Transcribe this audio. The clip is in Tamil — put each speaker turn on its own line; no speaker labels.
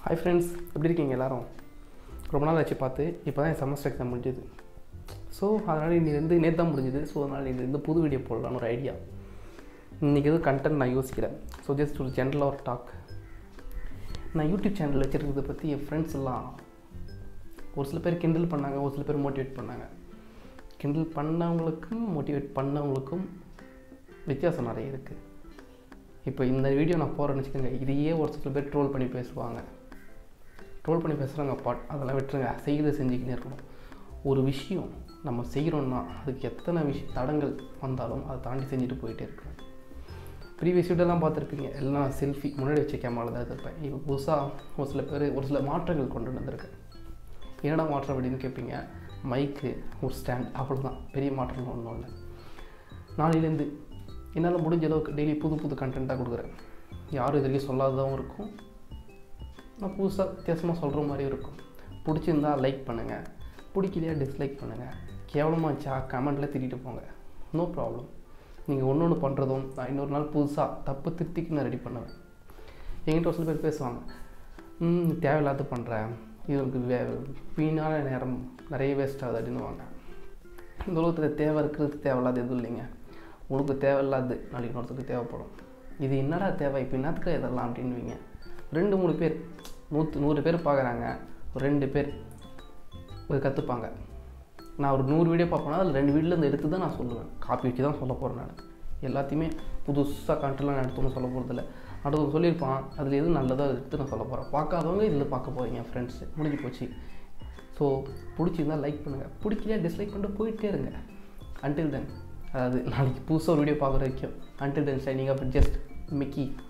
ஹாய் ஃப்ரெண்ட்ஸ் எப்படி இருக்கீங்க எல்லாரும் ரொம்ப நாள் ஆச்சு பார்த்து இப்போ தான் என் செமஸ்டர் எக்ஸாம் முடிஞ்சது ஸோ அதனால் இன்னிலேருந்து நேற்று தான் முடிஞ்சுது ஸோ அதனால் இன்னிலேருந்து புது வீடியோ போடலான்னு ஒரு ஐடியா இன்றைக்கி எதுவும் கண்டென்ட் நான் யோசிக்கிறேன் ஸோ ஜஸ்ட் ஒரு ஜென்ரலாக ஒரு டாக் நான் யூடியூப் சேனல் வச்சுருக்கிறத பற்றி என் ஃப்ரெண்ட்ஸ் எல்லாம் ஒரு சில பேர் கிண்டல் பண்ணாங்க ஒரு சில பேர் மோட்டிவேட் பண்ணாங்க கிண்டல் பண்ணவங்களுக்கும் மோட்டிவேட் பண்ணவங்களுக்கும் வித்தியாசம் நிறைய இருக்குது இப்போ இந்த வீடியோ நான் போகிறேன்னு வச்சுக்கோங்க இதையே ஒரு சில பேர் ட்ரோல் பண்ணி பேசுவாங்க ட்ரோல் பண்ணி பேசுகிறாங்க பாட் அதெல்லாம் விட்டுருங்க செய்கிறத செஞ்சுக்கினே இருக்கணும் ஒரு விஷயம் நம்ம செய்கிறோன்னா அதுக்கு எத்தனை விஷயம் தடங்கள் வந்தாலும் அதை தாண்டி செஞ்சுட்டு போயிட்டே இருக்கணும் ப்ரீவியஸ் வீடியோலாம் பார்த்துருப்பீங்க எல்லாம் செல்ஃபி முன்னாடி வச்ச கேமராவில் தான் இருப்பேன் இப்போ புதுசாக ஒரு சில பேர் ஒரு சில மாற்றங்கள் கொண்டு வந்திருக்கேன் என்னடா மாற்றம் அப்படின்னு கேட்பீங்க மைக்கு ஒரு ஸ்டாண்ட் அவ்வளோதான் பெரிய மாற்றம் ஒன்றும் இல்லை நாளையிலேருந்து என்னால் முடிஞ்ச அளவுக்கு டெய்லி புது புது கண்டென்ட்டாக கொடுக்குறேன் யாரும் இது வரைக்கும் சொல்லாததாகவும் இருக்கும் நான் புதுசாக வித்தியாசமாக சொல்கிற மாதிரியும் இருக்கும் பிடிச்சிருந்தா லைக் பண்ணுங்கள் பிடிக்கலையா டிஸ்லைக் பண்ணுங்கள் கேவலமாச்சா கமெண்ட்டில் திட்டிட்டு போங்க நோ ப்ராப்ளம் நீங்கள் ஒன்று ஒன்று பண்ணுறதும் நான் இன்னொரு நாள் புதுசாக தப்பு திருத்திக்கு நான் ரெடி பண்ணுவேன் என்கிட்ட ஒரு சில பேர் பேசுவாங்க ம் தேவையில்லாத பண்ணுறேன் இதுக்கு வே வீணான நேரம் நிறைய வேஸ்ட் ஆகுது அப்படின்னுவாங்க இந்த உலகத்தில் தேவை இருக்கிறது தேவையில்லாத எதுவும் இல்லைங்க உனக்கு தேவையில்லாது நாளைக்கு இன்னொருத்தருக்கு தேவைப்படும் இது என்னடா தேவை இப்போ என்னத்துக்கு இதெல்லாம் அப்படின்வீங்க ரெண்டு மூணு பேர் நூற்று நூறு பேர் பார்க்குறாங்க ஒரு ரெண்டு பேர் ஒரு கற்றுப்பாங்க நான் ஒரு நூறு வீடியோ பார்ப்பேன்னா அதில் ரெண்டு வீடியோலேருந்து எடுத்து தான் நான் சொல்லுவேன் காப்பி வச்சு தான் சொல்ல போகிறேன் நான் எல்லாத்தையுமே புதுசாக கண்டெல்லாம் நான் எடுத்து ஒன்றும் சொல்ல போகிறதில்ல அடுத்து சொல்லியிருப்பான் அதில் எது நல்லதோ அதை எடுத்து நான் சொல்ல போகிறேன் பார்க்காதவங்க இதில் பார்க்க போகிறீங்க ஃப்ரெண்ட்ஸு முடிஞ்சு போச்சு ஸோ பிடிச்சிருந்தா லைக் பண்ணுங்கள் பிடிக்கலையா டிஸ்லைக் பண்ணிட்டு போயிட்டே இருங்க அன்டில் தென் அதாவது நாளைக்கு புதுசாக ஒரு வீடியோ பார்க்குற வரைக்கும் until then shining up just Mickey